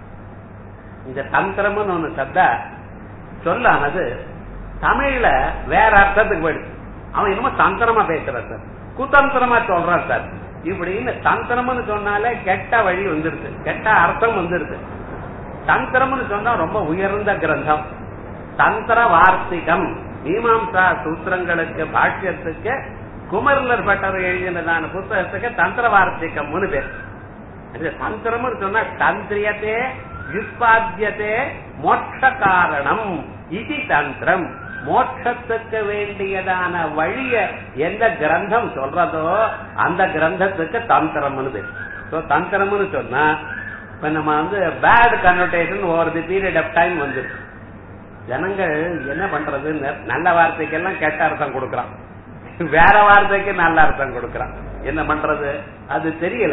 இந்த தந்திரம்னு ஒண்ணு சத்தா சொல்லானது தமிழ்ல வேற அர்த்தத்துக்கு போயிடுச்சு அவன் என்னமோ தந்திரமா பேசுறான் சார் குதந்திரமா சொல்றான் சார் இப்படின்னு தந்திரம்னு சொன்னாலே கெட்ட வழி வந்துருது கெட்ட அர்த்தம் வந்துருது தந்திரம்னு சொன்னா ரொம்ப உயர்ந்த கிரந்தம் தந்திர வார்த்திகம் மீமாம்சா சூத்திரங்களுக்கு பாஷ்யத்துக்கு குமர்லர் பட்டர் எழுதினதான புத்தகத்துக்கு தந்திர வார்த்திகம்னு பேர் அது தந்திரம்னு சொன்னா தந்திரியத்தே யுஸ்பாத்தியத்தே மோட்ச காரணம் இது தந்திரம் மோட்சத்துக்கு வேண்டியதான வழிய எந்த கிரந்தம் சொல்றதோ அந்த கிரந்தத்துக்கு தந்திரம்னு பேர் So, தந்திரம்னு சொன்னா இப்ப நம்ம வந்து bad conversation over the period of time வந்துருக்கு ஜனங்கள் என்ன பண்றது நல்ல வார்த்தைக்கெல்லாம் கெட்ட அர்த்தம் கொடுக்கறான் வேற வார்த்தைக்கு நல்ல அர்த்தம் கொடுக்கறான் என்ன பண்றது அது தெரியல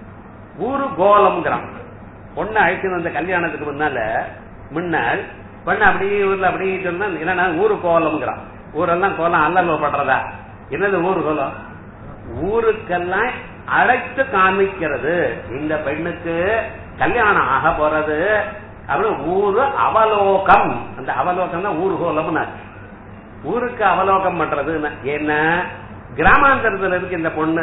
ஊரு கோலம்ங்கிறான் பொண்ணு அழைச்சு வந்த கல்யாணத்துக்கு முன்னால முன்னால் பொண்ணு அப்படியே ஊர்ல அப்படியே சொன்னா இல்லைன்னா ஊரு கோலம்ங்கிறான் ஊரெல்லாம் கோலம் அல்லல்வ பண்றதா என்னது ஊரு கோலம் ஊருக்கெல்லாம் அழைத்து காமிக்கிறது இந்த பெண்ணுக்கு கல்யாணம் ஆக போறது அப்படி ஊரு அவலோகம் அந்த அவலோகம் தான் ஊர்கோலம்னு ஊருக்கு அவலோகம் பண்றது என்ன கிராமாந்தரத்துல இருக்கு இந்த பொண்ணு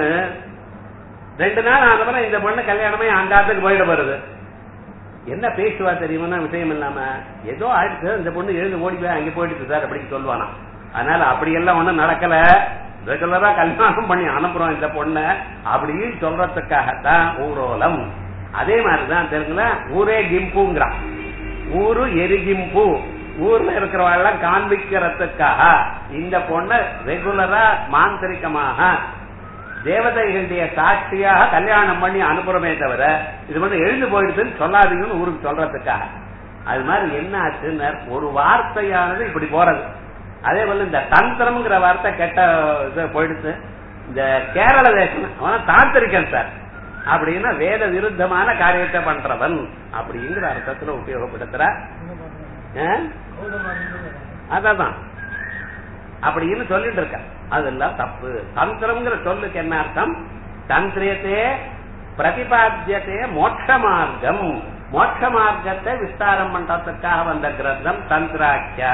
ரெண்டு நாள் ஆனப்பறம் இந்த பொண்ணு கல்யாணமே அங்காத்துக்கு போயிட வருது என்ன பேசுவா தெரியுமா விஷயம் இல்லாம ஏதோ ஆயிடுச்சு இந்த பொண்ணு எழுந்து ஓடி போய் அங்க போயிடுச்சு சார் அப்படின்னு சொல்லுவானா அதனால அப்படி எல்லாம் ஒண்ணும் நடக்கல ரெகுலரா கல்யாணம் பண்ணி அனுப்புறோம் இந்த பொண்ண அப்படின்னு சொல்றதுக்காகத்தான் ஊரோலம் அதே மாதிரிதான் தெரியுங்கள ஊரே கிம்புங்கிறான் ஊரு எரிகிம்பு ஊர்ல இருக்கிறவெல்லாம் காண்பிக்கிறதுக்காக இந்த பொண்ண ரெகுலரா மாந்திரிகமாக தேவதைகளுடைய சாட்சியாக கல்யாணம் பண்ணி அனுப்புறமே தவிர இது மட்டும் எழுந்து போயிடுதுன்னு சொல்லாதீங்கன்னு ஊருக்கு சொல்றதுக்காக அது மாதிரி என்ன ஆச்சுன்னு ஒரு வார்த்தையானது இப்படி போறது அதே போல இந்த தந்திரம்ங்கிற வார்த்தை கெட்ட இது போயிடுச்சு இந்த கேரள தேசம் அவன் தாந்திரிக்கன் சார் அப்படின்னா வேத விருத்தமான காரியத்தை பண்றவன் அப்படிங்கிற அர்த்தத்துல உபயோகப்படுத்துற அதான் அப்படின்னு சொல்லிட்டு இருக்க அதெல்லாம் தப்பு தந்திரம்ங்கிற சொல்லுக்கு என்ன அர்த்தம் தந்திரியத்தே பிரதிபாத்தியத்தே மோட்ச மார்க்கம் மோட்ச மார்க்கத்தை விஸ்தாரம் பண்றதுக்காக வந்த கிரந்தம் தந்திராக்கியா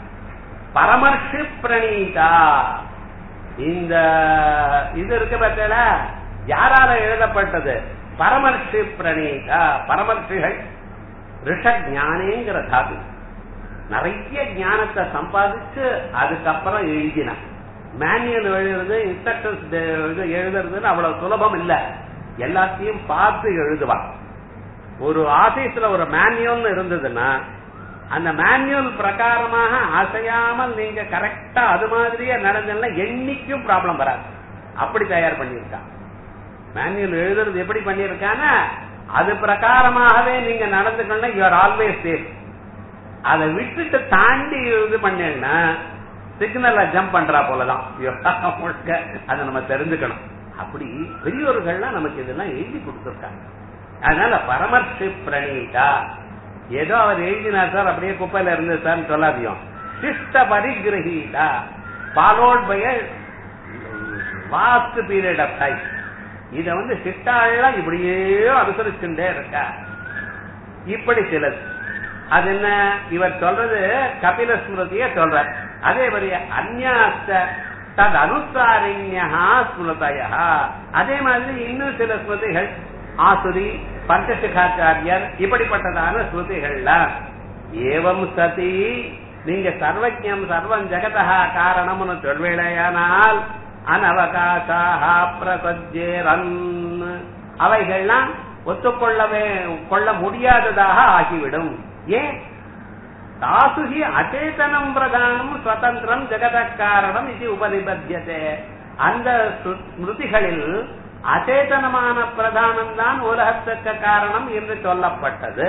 பரமர்ஷி பிரணீதா இந்த இது இருக்கு பார்த்தல யாரால எழுதப்பட்டது பரமர்ஷி பிரணீதா பரமர்ஷிகள் ரிஷ ஞானேங்கிற தாது நிறைய ஞானத்தை சம்பாதிச்சு அதுக்கப்புறம் எழுதினான் மேனுவல் எழுதுறது இன்ஸ்ட்ரக்டர்ஸ் எழுதுறதுன்னு அவ்வளவு சுலபம் இல்ல எல்லாத்தையும் பார்த்து எழுதுவான் ஒரு ஆபீஸ்ல ஒரு மேனுவல் இருந்ததுன்னா அந்த மேனுவல் பிரகாரமாக அசையாமல் நீங்க கரெக்டா அது மாதிரியே நடந்ததுன்னா என்னைக்கும் ப்ராப்ளம் வராது அப்படி தயார் பண்ணியிருக்கான் மேனுவல் எழுதுறது எப்படி பண்ணியிருக்கானா அது பிரகாரமாகவே நீங்க நடந்துக்கணும் யூ ஆர் ஆல்வேஸ் சேஃப் அதை விட்டுட்டு தாண்டி இது பண்ணேன்னா சிக்னல்ல ஜம்ப் பண்றா போலதான் முழுக்க அதை நம்ம தெரிஞ்சுக்கணும் அப்படி பெரியோர்கள்லாம் நமக்கு இதெல்லாம் எழுதி கொடுத்துருக்காங்க அதனால பரமர்ஷி பிரணீதா ஏதோ அவர் எழுதினார் சார் அப்படியே குப்பையில இருந்து சார் சொல்லாதியும் சிஷ்ட பரிகிரகீதா followed by vast period of time இத வந்து சிட்டாள்லாம் இப்படியே அனுசரிச்சுட்டே இருக்கா இப்படி சிலது அது என்ன இவர் சொல்றது கபில ஸ்மிருதிய சொல்ற அதே மாதிரி அந்நாஸ்த தது அனுசாரிண்யா ஸ்மிருதய அதே மாதிரி இன்னும் சில ஸ்மிருதிகள் ஆசுரி பஞ்சசிகாச்சாரியர் இப்படிப்பட்டதான ஸ்மிருதிகள்ல ஏவம் சதி நீங்க சர்வஜம் சர்வம் ஜெகதா காரணம்னு சொல்வேளையானால் அனவகாசாக பிரசஜேரன் அவைகள்லாம் ஒத்துக்கொள்ளவே கொள்ள முடியாததாக ஆகிவிடும் ஏன் தாசுகி அச்சேதனம் பிரதானம் சுதந்திரம் ஜெகத காரணம் இது உபனிபத்தியதே அந்த ஸ்மிருதிகளில் அச்சேதனமான பிரதானம் தான் உலகத்துக்கு காரணம் என்று சொல்லப்பட்டது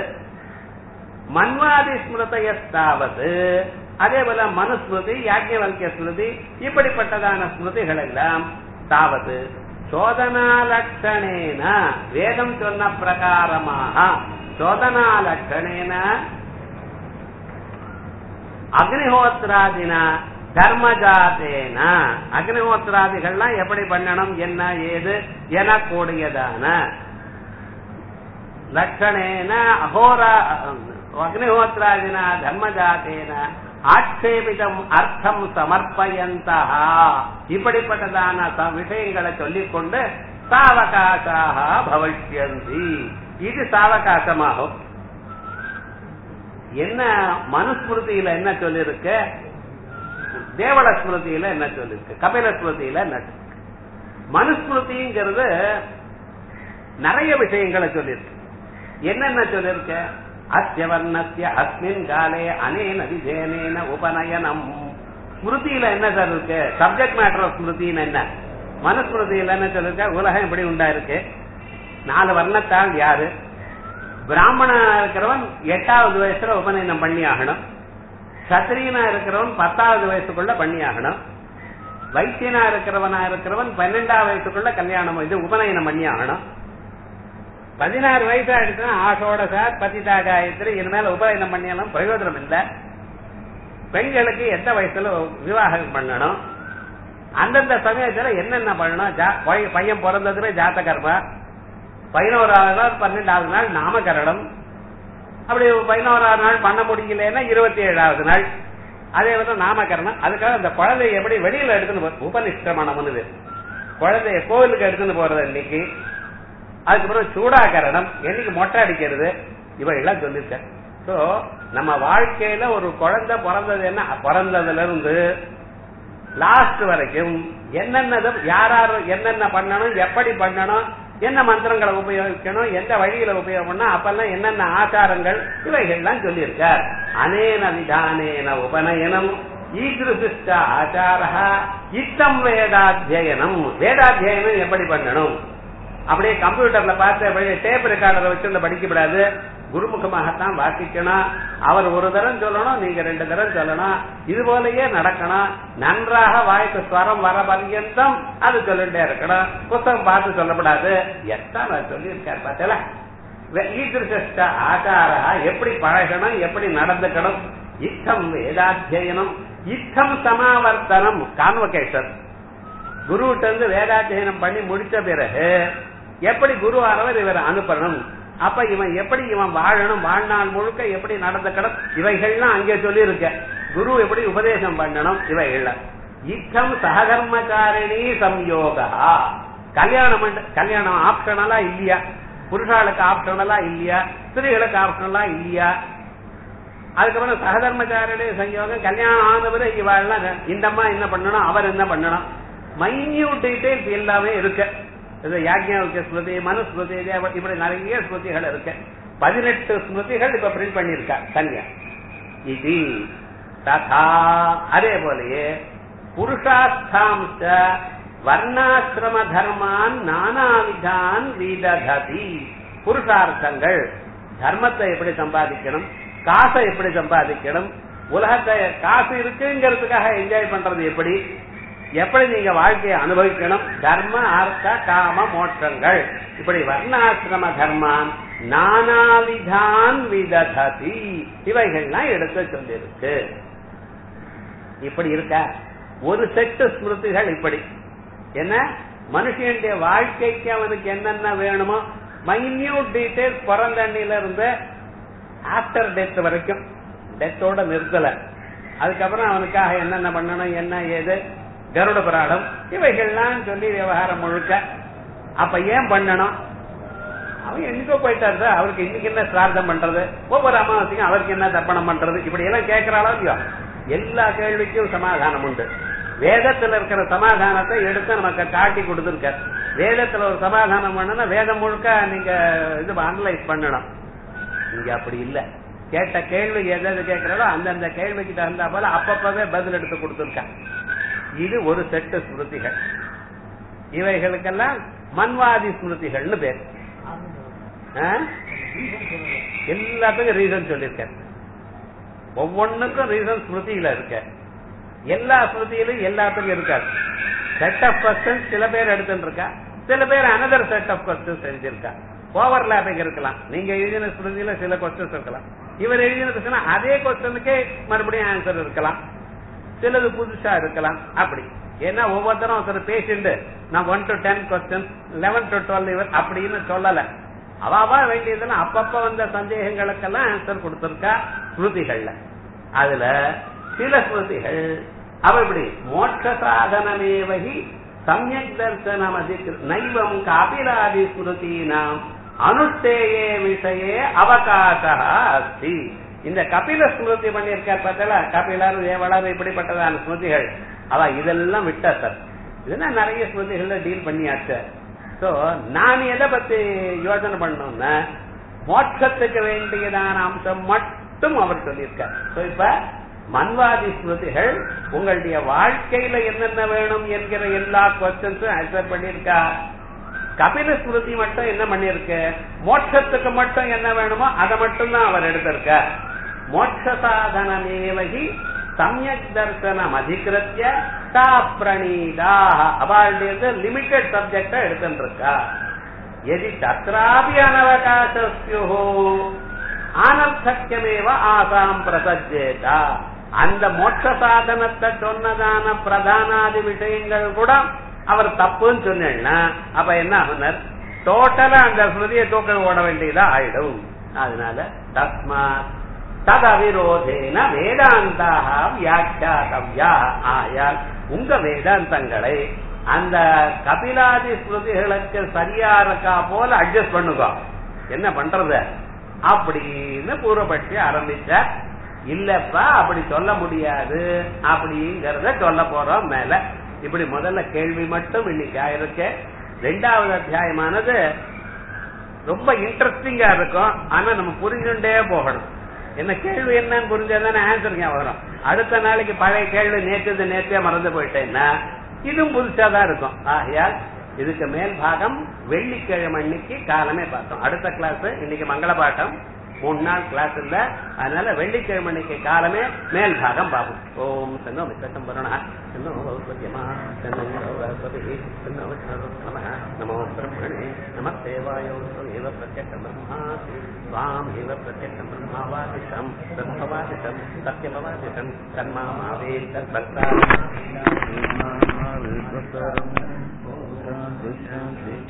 மன்வாதி ஸ்மிருதையஸ்தாவது அதே போல மனுஸ்மிருதி யாக்கியவல்கிய ஸ்மிருதி இப்படிப்பட்டதான ஸ்மிருதிகள் எல்லாம் தாவது சோதனா லட்சணேன வேதம் சொன்ன பிரகாரமாக சோதனா லட்சணேன அக்னிஹோத்ராதினா தர்மஜாதேன அக்னிஹோத்ராதிகள்லாம் எப்படி பண்ணணும் என்ன ஏது என கூடியதான லட்சணேன அகோரா அக்னிஹோத்ராதினா தர்மஜாதேன ஆட்சேபிதம் அர்த்தம் சமர்ப்பயந்தா இப்படிப்பட்டதான விஷயங்களை சொல்லிக்கொண்டு சாவகாசாக பவிஷ்யந்தி இது சாவகாசமாகும் என்ன மனுஸ்மிருதியில என்ன சொல்லிருக்கு தேவல ஸ்மிருதியில என்ன சொல்லிருக்கு கபில ஸ்மிருதியில என்ன மனுஸ்மிருதிங்கிறது நிறைய விஷயங்களை சொல்லிருக்கு என்னென்ன சொல்லிருக்க அத்தியவர்ணத்திய அஸ்மின் காலே அனேன விஜேனேன உபநயனம் ஸ்மிருதியில என்ன சார் இருக்கு சப்ஜெக்ட் மேட்டர் ஆஃப் ஸ்மிருதின்னு என்ன மனுஸ்மிருதியில என்ன சொல்லிருக்க உலகம் எப்படி உண்டா இருக்கு நாலு வர்ணத்தால் யாரு பிராமணனா இருக்கிறவன் எட்டாவது வயசுல உபநயனம் பண்ணி ஆகணும் சத்திரியனா இருக்கிறவன் பத்தாவது வயசுக்குள்ள பண்ணி ஆகணும் வைத்தியனா இருக்கிறவனா இருக்கிறவன் பன்னெண்டாவது வயசுக்குள்ள கல்யாணம் இது உபநயனம் பண்ணி ஆகணும் பதினாறு வயசு ஆயிடுச்சுன்னா ஆசோட சார் பதிதா காயத்ரி இனிமேல உபநயனம் பண்ணியாலும் பிரயோஜனம் இல்லை பெண்களுக்கு எந்த வயசுல விவாகம் பண்ணணும் அந்தந்த சமயத்துல என்னென்ன பண்ணணும் பையன் பிறந்ததுல ஜாத்த கர்மா பதினோராவது நாள் பன்னெண்டாவது நாள் நாமகரணம் அப்படி பதினோராவது நாள் பண்ண முடியலன்னா இருபத்தி ஏழாவது நாள் அதே வந்து நாமகரணம் அதுக்காக அந்த குழந்தைய எப்படி வெளியில எடுத்துன்னு உபனிஷ்டமானவனு குழந்தைய கோவிலுக்கு எடுத்துன்னு போறது இன்னைக்கு அதுக்கப்புறம் சூடாகரணம் என்னைக்கு மொட்டை அடிக்கிறது இவையெல்லாம் சொல்லிருக்க சோ நம்ம வாழ்க்கையில ஒரு குழந்தை பிறந்தது என்ன பிறந்ததுல இருந்து லாஸ்ட் வரைக்கும் என்னென்ன யாராரு என்னென்ன பண்ணணும் எப்படி பண்ணணும் என்ன மந்திரங்களை உபயோகிக்கணும் எந்த வழியில உபயோகம்னா அப்பெல்லாம் என்னென்ன ஆச்சாரங்கள் இவைகள்லாம் சொல்லியிருக்கார் அனேன விதானேன உபநயனம் ஈகிருசிஷ்ட ஆச்சார இத்தம் வேதாத்தியனம் வேதாத்தியனம் எப்படி பண்ணணும் அப்படியே கம்ப்யூட்டர்ல பார்த்து டேப் ரெக்கார்டரை வச்சு படிக்கப்படாது குருமுகமாகத்தான் வாசிக்கணும் அவர் ஒரு தரம் சொல்லணும் நீங்க ரெண்டு தரம் சொல்லணும் இது போலயே நடக்கணும் நன்றாக வாய்க்கு ஸ்வரம் வர பர்யந்தம் அது சொல்லிட்டே இருக்கணும் புத்தகம் பார்த்து சொல்லப்படாது எத்தனை சொல்லியிருக்கார் பார்த்தல ஈகிருஷ்ட ஆச்சாரா எப்படி பழகணும் எப்படி நடந்துக்கணும் இத்தம் வேதாத்தியனம் இத்தம் சமாவர்த்தனம் கான்வகேஷன் குருவிட்ட இருந்து வேதாத்தியனம் பண்ணி முடிச்ச பிறகு எப்படி குரு ஆனவர் இவர் அனுப்பணும் அப்ப இவன் எப்படி இவன் வாழணும் வாழ்நாள் முழுக்க எப்படி நடந்துக்கணும் இவைகள்லாம் அங்கே சொல்லி இருக்க குரு எப்படி உபதேசம் பண்ணணும் இவைகள்ல இத்தம் சககர்மகாரிணி சம்யோகா கல்யாணம் பண்ண- கல்யாணம் ஆப்ஷனலா இல்லையா புருஷாளுக்கு ஆப்ஷனலா இல்லையா ஸ்திரீகளுக்கு ஆப்ஷனலா இல்லையா அதுக்கப்புறம் சகதர்மச்சாரியுடைய சங்கயோகம் கல்யாணம் ஆனவரு இவாள்லாம் இந்தம்மா என்ன பண்ணணும் அவர் என்ன பண்ணணும் மைன்யூட் டீடைல்ஸ் எல்லாமே இருக்கு இது யாக்ஞாவுக்கு ஸ்மிருதி மனுஸ்மிருதி இது இப்படி நிறைய ஸ்மிருதிகள் இருக்கு பதினெட்டு ஸ்மிருதிகள் இப்ப பிரிண்ட் பண்ணிருக்கா கன்யா இது ததா அதே போலயே புருஷாஸ்தாம்ச வர்ணாசிரம தர்மான் நானாவிதான் விதகதி புருஷார்த்தங்கள் தர்மத்தை எப்படி சம்பாதிக்கணும் காசை எப்படி சம்பாதிக்கணும் உலகத்தை காசு இருக்குங்கிறதுக்காக என்ஜாய் பண்றது எப்படி எப்படி நீங்க வாழ்க்கையை அனுபவிக்கணும் தர்ம அர்த்த காம மோட்சங்கள் இப்படி வர்ணாசிரம தர்மான் நானாவிதான் விதகதி இவைகள்லாம் எடுத்து சொல்லிருக்கு இப்படி இருக்க ஒரு செட்டு ஸ்மிருதிகள் இப்படி என்ன மனுஷனுடைய வாழ்க்கைக்கு அவனுக்கு என்னென்ன வேணுமோ மைன்யூட் டீடைல்ஸ் பிறந்தண்ணில இருந்து ஆஃப்டர் டெத் வரைக்கும் டெத்தோட நிறுத்தல அதுக்கப்புறம் அவனுக்காக என்னென்ன பண்ணணும் என்ன ஏது கருட புராணம் இவைகள்லாம் சொல்லி விவகாரம் முழுக்க அப்ப ஏன் பண்ணணும் அவன் எங்கோ போயிட்டாரு சார் அவருக்கு இன்னைக்கு என்ன சிரார்த்தம் பண்றது ஒவ்வொரு அமாவாசைக்கும் அவருக்கு என்ன தர்ப்பணம் பண்றது இப்படி எல்லாம் கேட்கிறாளோ இல்லையோ எல்லா கேள்விக்கும் சமாதானம் உண்டு வேதத்துல இருக்கிற சமாதானத்தை எடுத்து நமக்கு காட்டி கொடுத்துருக்க வேதத்துல ஒரு சமாதானம் பண்ணனா வேதம் முழுக்க நீங்க இது அனலைஸ் பண்ணணும் இங்க அப்படி இல்ல கேட்ட கேள்வி எது எது கேட்கிறாரோ அந்தந்த கேள்விக்கு தகுந்தா போல அப்பப்பவே பதில் எடுத்து கொடுத்துருக்க இது ஒரு செட்டு ஸ்மிருதிகள் இவைகளுக்கெல்லாம் மன்வாதி ஸ்மிருதிகள்னு பேர் ஆ? எல்லாத்துக்கும் ரீசன் சொல்லியிருக்கேன் ஒவ்வொன்றுக்கும் ரீசன் ஸ்மிருதியில இருக்க எல்லா ஸ்மிருதியிலும் எல்லாத்துக்கும் இருக்காது செட் ஆஃப் கொஸ்டின்ஸ் சில பேர் எடுத்துட்டு இருக்கா சில பேர் அனதர் செட் ஆஃப் கொஸ்டின்ஸ் எழுதியிருக்கா ஓவர்லாப்பிங் இருக்கலாம் நீங்க எழுதின ஸ்மிருதியில சில கொஸ்டின்ஸ் இருக்கலாம் இவர் எழுதினதுக்குன்னா அதே கொஸ்டினுக்கே மறுபடியும் ஆன்சர் இருக்கலாம் சிலது புதுசா இருக்கலாம் அப்படி ஏன்னா ஒவ்வொருத்தரும் ஒருத்தர் பேசிண்டு நான் one to ten question eleven to twelve இவர் அப்படின்னு சொல்லல அவாவா வேண்டியதுன்னா அப்பப்ப வந்த சந்தேகங்களுக்கெல்லாம் ஆன்சர் கொடுத்திருக்கா ஸ்மிருதிகள்ல அதுல சில ஸ்மிருதிகள் அவ இப்படி மோட்ச சாதனமேவகி சமயக் தர்சனம் அதிக நைவம் காபிலாதி ஸ்மிருதீனாம் அனுஷ்டேயே விஷயே அவகாசா அஸ்தி இந்த கபில ஸ்மிருதி பண்ணியிருக்கார் பார்த்தல கபிலர் தேவலர் இப்படிப்பட்டதான ஸ்மிருதிகள் அவ இதெல்லாம் விட்டா சார் இதெல்லாம் நிறைய ஸ்மிருதிகள்ல டீல் பண்ணியாச்சு சோ நான் எதை பத்தி யோசனை பண்ணோம்னா மோட்சத்துக்கு வேண்டியதான அம்சம் மட்டும் அவர் சொல்லியிருக்கார் சோ இப்ப மன்வாதி ஸ்மிருதிகள் உங்களுடைய வாழ்க்கையில என்னென்ன வேணும் என்கிற எல்லா கொஸ்டின்ஸும் ஆன்சர் பண்ணியிருக்கா கபில ஸ்மிருதி மட்டும் என்ன பண்ணிருக்கு மோட்சத்துக்கு மட்டும் என்ன வேணுமோ அதை மட்டும் தான் அவர் எடுத்திருக்க மோட்ச சாதனமேவகி சமயக் தர்சனம் அதிகிருத்திய தா பிரணீதா அவளுடைய லிமிட்டட் சப்ஜெக்ட எடுத்துட்டு இருக்கா எதி தத்ராபி அனவகாசஸ்யோ ஆனர்த்தக்கியமேவ ஆசாம் பிரசஜேதா அந்த மோட்ச சாதனத்தை சொன்னதான பிரதானாதி விஷயங்கள் கூட அவர் தப்புன்னு சொன்னா அப்ப என்ன ஆகுனர் டோட்டலா அந்த ஸ்மிருதியை தூக்க ஓட வேண்டியதா ஆயிடும் அதனால தஸ்மாத் தத் அவிரோதேன வேதாந்தாக வியாக்கியாதவ்யா ஆயால் உங்க வேதாந்தங்களை அந்த கபிலாதி ஸ்மிருதிகளுக்கு சரியா இருக்கா போல அட்ஜஸ்ட் பண்ணுங்க என்ன பண்றது அப்படின்னு பூர்வபட்சி ஆரம்பிச்ச இல்லப்பா அப்படி சொல்ல முடியாது அப்படிங்கறத சொல்ல போறோம் மேல இப்படி முதல்ல கேள்வி மட்டும் இன்னைக்கு ஆயிருக்கு ரெண்டாவது அத்தியாயமானது ரொம்ப இன்ட்ரெஸ்டிங்கா இருக்கும் ஆனா நம்ம புரிஞ்சுட்டே போகணும் என்ன கேள்வி என்னன்னு புரிஞ்சாதானே ஆன்சர் ஞாபகம் வரும் அடுத்த நாளைக்கு பழைய கேள்வி நேற்று நேற்றே மறந்து போயிட்டேன்னா இதுவும் புதுசா தான் இருக்கும் ஆகையால் இதுக்கு மேல் பாகம் வெள்ளிக்கிழமை அன்னைக்கு காலமே பார்த்தோம் அடுத்த கிளாஸ் இன்னைக்கு மங்கள பாட்டம் மூணு நாள் கிளாஸ் இல்ல அதனால வெள்ளிக்கிழமைக்கு காலமே மேல் பாகம் பாபு ஓம் சன்னோ மித்தம் வருணா சன்னோ பௌத்வத்யமா சன்னோ வரஸ்வதி சன்னோ நம நமோ பிரம்மணே நம தேவாயோ ஏவ பிரத்யக்ஷம் பிரம்மாசி ஸ்வாம் ஏவ பிரத்யக்ஷம் பிரம்மாவாதிஷம் தத்பவாதிஷம் சத்யமவாதிஷம் தன்மாமாவே தத்பக்தா Krishna